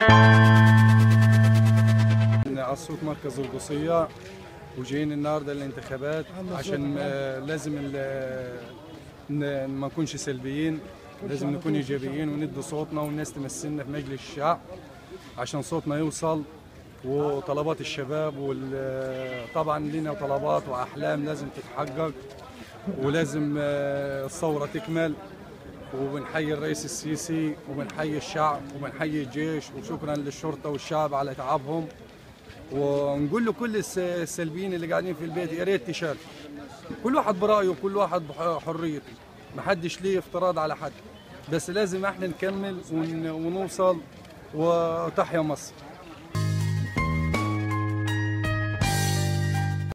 الصوت مركز القصية وجايين النهارده الانتخابات عشان آه، لازم ال- ن- ما نكونش سلبيين لازم نكون ايجابيين وندي صوتنا والناس تمثلنا في مجلس الشعب عشان صوتنا يوصل وطلبات الشباب وطبعا لنا طلبات واحلام لازم تتحقق ولازم آه، الثوره تكمل وبنحيي الرئيس السيسي وبنحيي الشعب وبنحيي الجيش وشكرا للشرطه والشعب على تعبهم ونقول لكل الس- السلبيين اللي قاعدين في البيت يا ريت تشارك كل واحد برايه وكل واحد بحريته محدش ليه افتراض على حد بس لازم احنا نكمل ون- ونوصل وتحيا مصر